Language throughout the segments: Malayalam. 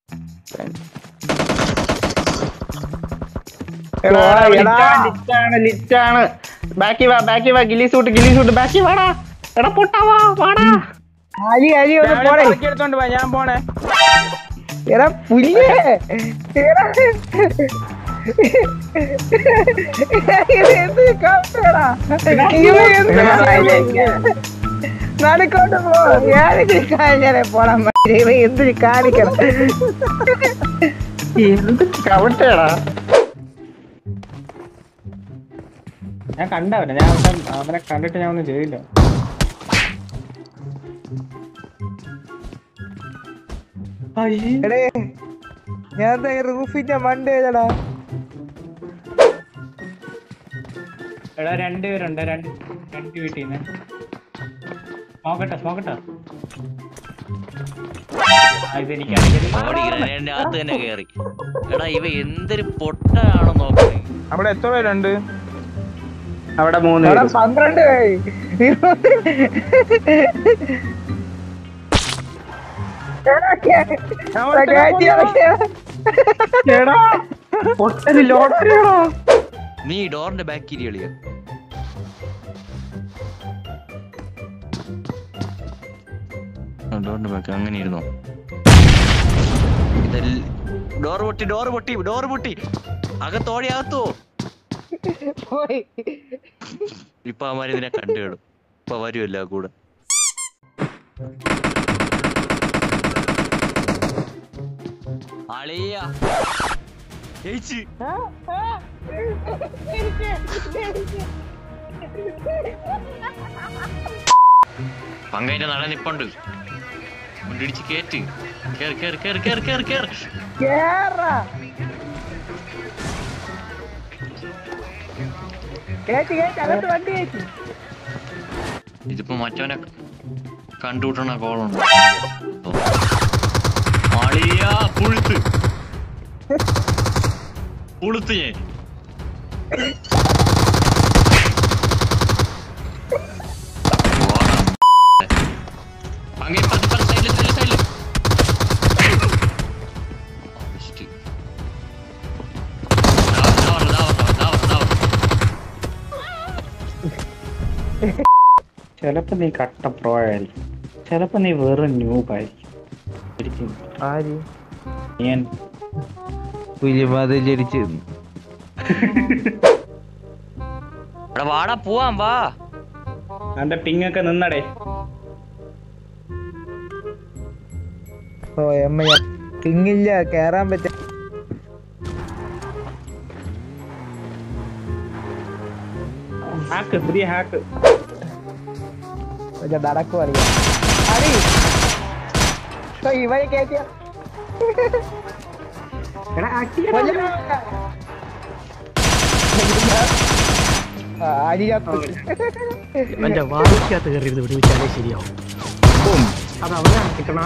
എടാ, എടാ. ലിറ്റാണ് ലിറ്റാണ് ബാക്കി വാ ബാക്കി വാ ഗില്ലി സൂട്ട് ഗില്ലി സൂട്ട് ബാക്കി വാടാ എടാ പൊട്ടാവാ വാടാ അലി അലി ഒന്ന് ഞാൻ പോടെ ബാക്കി എടുത്തോണ്ട് പോയി ഞാൻ പോണേ എടാ പുല്ലേ എടാ ഇത് എന്ത് കാട്ടാടാ ഇവ എന്ത് നടുക്കോട്ട് പോ ഞാനിത് കാഞ്ഞാലേ പോടാൻ മതി ഇവ എന്തിന് കാണിക്കണം എന്ത് കവട്ടേടാ ഞാൻ കണ്ടവനെ ഞാൻ പക്ഷെ അവനെ കണ്ടിട്ട് ഞാൻ ഒന്നും ചെയ്തില്ല എടേ ഞാൻ ദേ റൂഫിന്റെ മണ്ടേതാടാ എടാ രണ്ടുപേരുണ്ട് രണ്ട് രണ്ട് വീട്ടിൽ നിന്ന് നോക്കട്ടെ നോക്കട്ടെ ഇതെനിക്കറിയില്ല ഓടി ഗ്രനേഡിന്റെ അകത്ത് തന്നെ കേറി എടാ ഇവ എന്തൊരു പൊട്ടാണോ നോക്കണേ അവിടെ എത്ര പേരുണ്ട് അവിടെ മൂന്ന് എടാ പേര്. പന്ത്രണ്ട് എടാ, കേ- എടാ, കയറ്റി ഇറക്കിയ. എടാ പൊട്ടല് ലോട്ടറിയാണോ നീ ഡോറിന്റെ ബാക്ക് ഇരികളിയ ഡോറിന്റെ ബാക്ക് അങ്ങനെ ഇരുന്നോ ഡോർ പൊട്ടി ഡോർ പൊട്ടി ഡോർ പൊട്ടി അകത്തോടി അകത്തോ പോയി ഇപ്പൊ അവന്മാര് ഇതിനെ കണ്ടുകിടും ഇപ്പൊ വരുമല്ല കൂടെ അളിയ ജയിച്ച് പങ്കതിന്റെ നട നിപ്പുണ്ട് കൊണ്ടിടിച്ച് കേറ്റ് കേറ് കേറ് കേറ് കേറ് കേറ് കേറ് കേറാ കേറ്റി കേറ്റി അകത്ത് വണ്ടി കയറ്റി ഇതിപ്പോ മറ്റവനെ കണ്ടുകൂട്ടണ കോളുണ്ട് അളിയ പുഴുത്ത് പുളുത്ത് ഞാൻ അങ്ങേ പതി പതി സൈഡില് സൈഡില് സൈഡില് Best. ദാ വരണം, ദാ വരണം, ദാ വരണം, ദാ വരണം. ചിലപ്പോ നീ കട്ട പ്രോ ആയിരിക്കും ചിലപ്പോ നീ വെറും ന്യൂബായിരിക്കും ശരിക്കും ആര് ഞാൻ പുലിമത ജനിച്ചു എടാ വാടാ പോവാം വാ എന്റെ പിങ്ങൊക്കെ നിന്നടേ ഓ എമ്മ തിങ്ങില്ല കേറാൻ പറ്റ ഹാക്ക് പുതിയ ഹാക്ക് പക്ഷെ നടക്കും അറിയാം അടി ഓ, ഇവനെ കേറ്റിയ കൊല്ലണം. ആ, അടി ചത്തു. എന്റെ വായിക്കകത്ത് കയറി ഇരുന്ന് വിടുവിച്ചാലേ ശരിയാവും അത് അവിടെ കിട്ടണ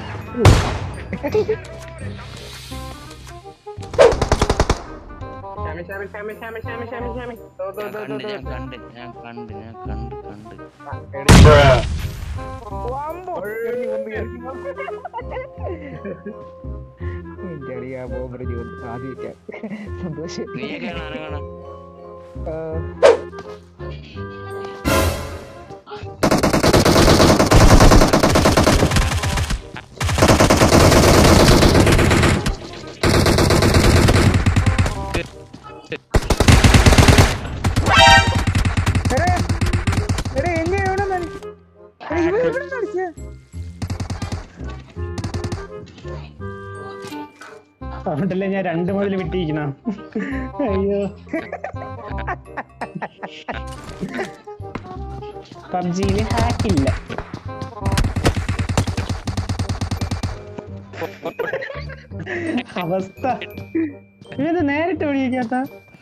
ഞാൻ കണ്ട് ഞാൻ കണ്ട് ഞാൻ കണ്ട് ഞാൻ കണ്ട് കണ്ട് വമ്പോ. എന്റെ അടി ആ ബോംബർ ജീവിതം ആദ്യമായിട്ടാ സന്തോഷം നീയൊക്കെയാണ് അനങ്ങണം ആ, എടേ, എടേ, എന്നെ എവിടെ നടി- എടേ, ഇവൻ എവിടെ നടിച്ചേ? അതുകൊണ്ടല്ലേ ഞാൻ രണ്ട് മുതൽ വിട്ടിരിക്കണ അയ്യോ പബ്ജിയില് ഹാക്കില്ല അവസ്ഥ ഇവത് നേരിട്ട് വിളിക്കാത്ത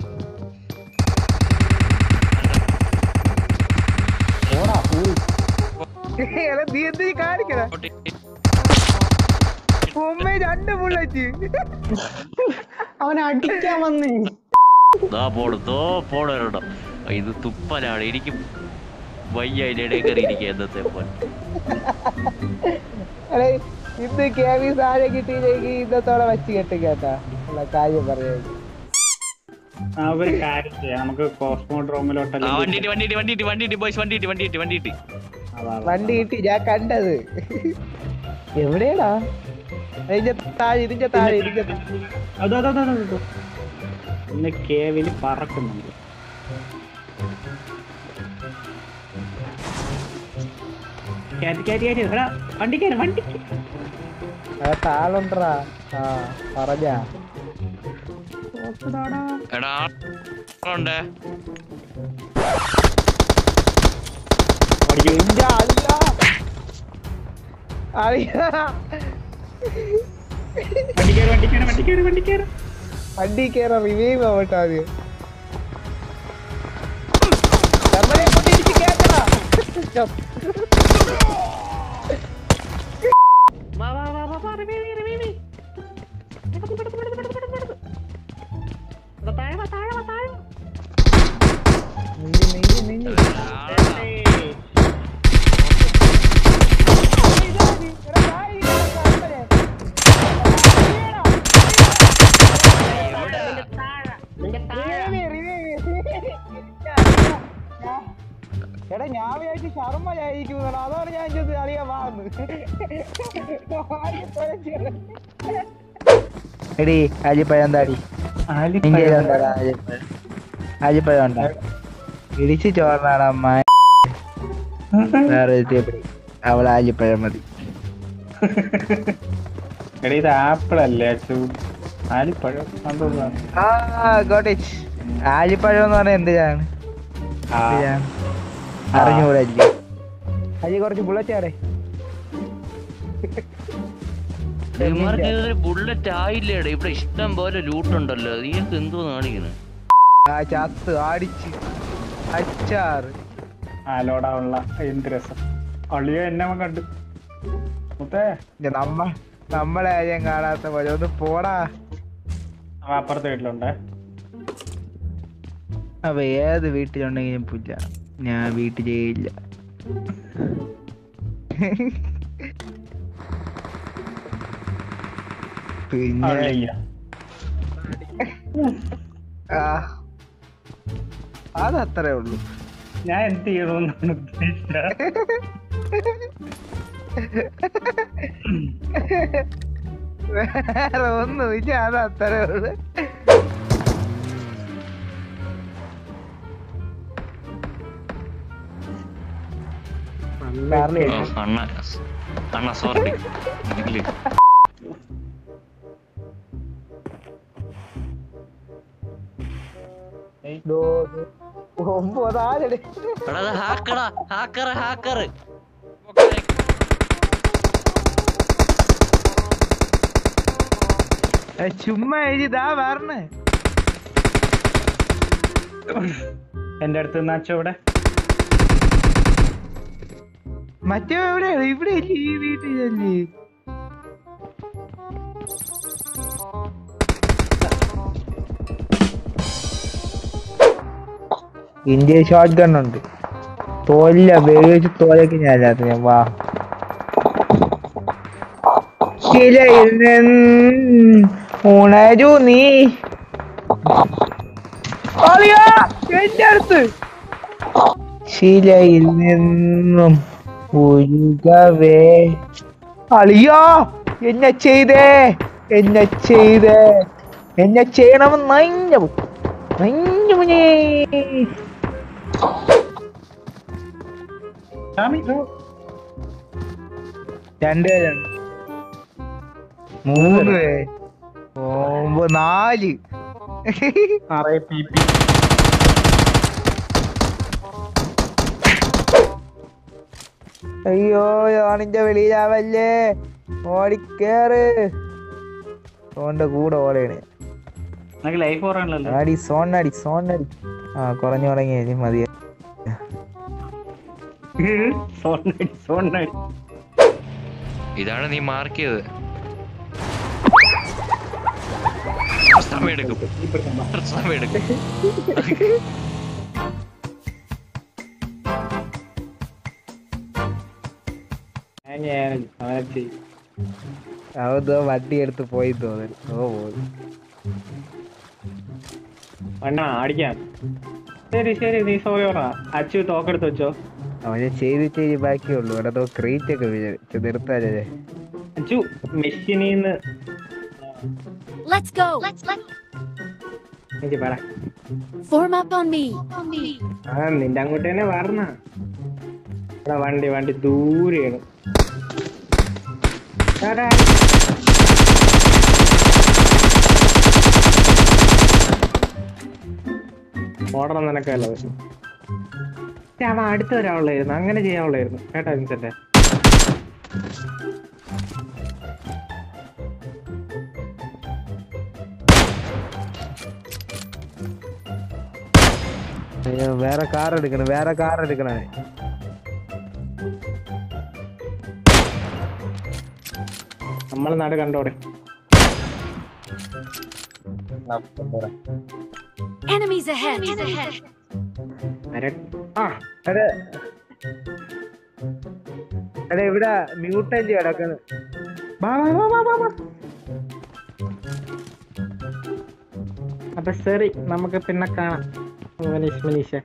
ഓടാ പോയി എടാ, നീ എന്ത് ഈ കാണിക്കണെ? ഉമ്മ രണ്ട് ബുള്ളറ്റ് അവനെ അടിക്കാൻ വന്നേ ദാ പോണ് ദോ പോണ് ഒരെണ്ണം. ഇത് തുപ്പലാണ് എനിക്ക് വയ്യ അതിന്റെ ഇടയിൽ കയറി ഇരിക്കുക എന്നത്തെ പോലെ എടേ, ഇന്ന് കെ വി സാധനം കിട്ടിയില്ലെങ്കിൽ ഇന്നത്തോടെ വെച്ച് കെട്ടും കേട്ടാ ഉള്ള കാര്യം പറയാൻ ആ ഒരു കാര്യം ചെയ്യാം നമുക്ക് കോസ്മോഡ്രോമിലോട്ട് ആ വണ്ടിയിട്ട് വണ്ടിയിട്ട് വണ്ടിയിട്ട് വണ്ടിയിട്ട് ബോയ്സ് വണ്ടിയിട്ട് വണ്ടിയിട്ട് വണ്ടിയിട്ട് വണ്ടി കിട്ടി ഞാൻ കണ്ടത് എവിടെയാടാ ഇതിന്റെ താഴെ ഇതിന്റെ താഴെ ഇതിന്റെ താഴെ. അതോ അതോ അതോ അതോ ഇന്ന് കേവില് പറക്കുന്നുണ്ട് കേറ്റി കേറ്റി കേറ്റി എടാ വണ്ടി കയറി വണ്ടി ആ താളുണ്ടറാ ആ പറഞ്ഞാ എടാ ഉണ്ട് ഇന്റെ അല്ലാ. അറിയാ വണ്ടി കയറി വണ്ടി കയറി വണ്ടി കയറി വണ്ടി കയറി വണ്ടി കയറാൻ റിവൈവ് ആവട്ടെ ആദ്യം നമ്മളെ കൊണ്ട് ഇടിച്ച് കേറ്റടാ. നീങ്ങി, നീങ്ങി, നീങ്ങി. എടാ, താഴെ ഇരിക്കുന്ന സാധനം. Revive, revive. എടാ ഞാൻ വിചാരിച്ചു ശർമ്മയായിരിക്കും അതാണ് ഞാൻ ചോദിച്ചത് അറിയാൻ വാന്ന് എടി അജിപ്പഴം താടി അജിപ്പഴം ഉണ്ടോ ഇടിച്ച് ചോറിനാണ് അമ്മ വേറെ എത്തിയപ്പടി അവൾ ആലിപ്പഴം മതി എടാ ഇത് ആപ്പിൾ അല്ലേ അച്ചു ആലിപ്പഴം അതൊന്നും ആ ഗോട്ടിച്ച് ആലിപ്പഴം എന്ന് പറഞ്ഞാൽ എന്തിനാണ് ആ എന്തിനാണ് അറിഞ്ഞുകൂടല്ലേ അജി കുറച്ച് ബുള്ളറ്റാടേ ഇവന്മാർക്ക് ഇതൊരു ബുള്ളറ്റ് ആയില്ലേടാ ഇവിടെ ഇഷ്ടം പോലെ ലൂട്ടുണ്ടല്ലോ നീക്ക് എന്തോ കാണിക്കുന്നത് ആ ചത്ത് ആടിച്ച് അച്ചാറ് ആലോടാവുള്ള എന്ത് രസം അളിയ എന്നെ അവൻ കണ്ടു മുത്തേ ഇത് നമ്മ നമ്മളെ ആരെയും കാണാത്ത പോലെ ഒന്ന് പോടാ അവൻ അപ്പുറത്തെ വീട്ടിലുണ്ടേ അപ്പൊ ഏത് വീട്ടിലുണ്ടെങ്കിലും പുല്ല ഞാൻ വീട്ടിൽ ചെയ്യില്ല പിന്നെ അളിയ ആ അതത്രേ ഉള്ളൂ ഞാൻ എന്ത് ചെയ്യണമെന്നാണ് ഉദ്ദേശിച്ചത് വേറെ ഒന്നുമില്ല അതത്രേ ഉള്ളൂ ഓ, അണ്ണ അണ്ണ സോറി ഇല്ല ഒമ്പതാലടി എടാ അത് ഹാക്കറാ ഹാക്കർ ഹാക്കർ ചുമ്മാ എഴുതാ പറഞ്ഞേ എന്റെ അടുത്ത് നിന്ന് അച്ചു ഇവിടെ മറ്റേ എവിടെയാണ് ഇവിടെ ഇല്ലേ ഈ വീട്ടിലല്ലേ ഇന്ത്യ ഷോട്ട് ഗൺ ഉണ്ട് തോലില്ല ഉപയോഗിച്ച് തോലൊക്കെ ഞാൻ ഇല്ലാത്ത ഞാൻ വാ ശിലയിൽ നിന്ന് ഉണരൂ നീ അളിയാ, എന്റെ അടുത്ത് ശിലയിൽ നിന്നും ഒഴുകവേ അളിയാ എന്നെ ചെയ്തേ എന്നെ ചെയ്തേ എന്നെ ചെയ്യണമെന്ന് നഞ്ഞു നഞ്ഞു മുനേ സ്വാമി ഇതോ. രണ്ടുപേരുണ്ട് മൂന്ന് പേര് ഒമ്പത് നാല് ആറേ പി പി അയ്യോ ഓണിന്റെ വെളിയിലാവല്ലേ ഓടിക്കേറ് സോണിന്റെ കൂടെ ഓടയാണ് നിനക്ക് ലൈഫ് പറയാനുള്ളല്ലോ അടി സോണടി സോണടി ആ കുറഞ്ഞു തുടങ്ങി ഇനി മതി സോണടി സോണടി ഇതാണ് നീ മാർക്ക് ചെയ്തത് സമയമെടുക്കും സമയമെടുക്കും ഞാൻ ഞാൻ അവനെ ചെയ്യും അവൻ ദോ വണ്ടി എടുത്ത് പോയി തോന്നുന്നു ഓ പോയി അണ്ണാ അടിക്കാം ശരി ശരി നീ സോറി പറ അച്ചു തോക്കെടുത്ത് വെച്ചോ അവനെ ചെയ്ത് ചെയ്ത് ബാക്കിയുള്ളൂ അവിടെ എന്തോ ക്രീറ്റ് ഒക്കെ വിചാരിച്ചു നിർത്താനേ Achu മെഷീനിന്ന് Let's go. Let's let എനിക്ക് പറ form up on me. ആ നിന്റെ അങ്ങോട്ട് തന്നെ പറഞ്ഞ എടാ വണ്ടി വണ്ടി ദൂരെയാണ് എടാ, ഓടണം നിനക്കല്ല പക്ഷെ പക്ഷെ അവൻ അടുത്ത ഒരാളായിരുന്നു അങ്ങനെ ചെയ്യാനുള്ളായിരുന്നു കേട്ടോ വിൻസെന്റെ അയ്യോ വേറെ കാർ എടുക്കണം വേറെ കാർ എടുക്കണേ നമ്മളെ നാട് കണ്ടോടെ Enemies ahead. അര- ആ എടാ എടാ ഇവിടെ മ്യൂട്ടന്റ് കിടക്കുന്നു വാ, വാ, വാ, വാ, വാ, വാ. അപ്പൊ ശരി നമുക്ക് പിന്നെ കാണാം മനീഷ് മനീഷ്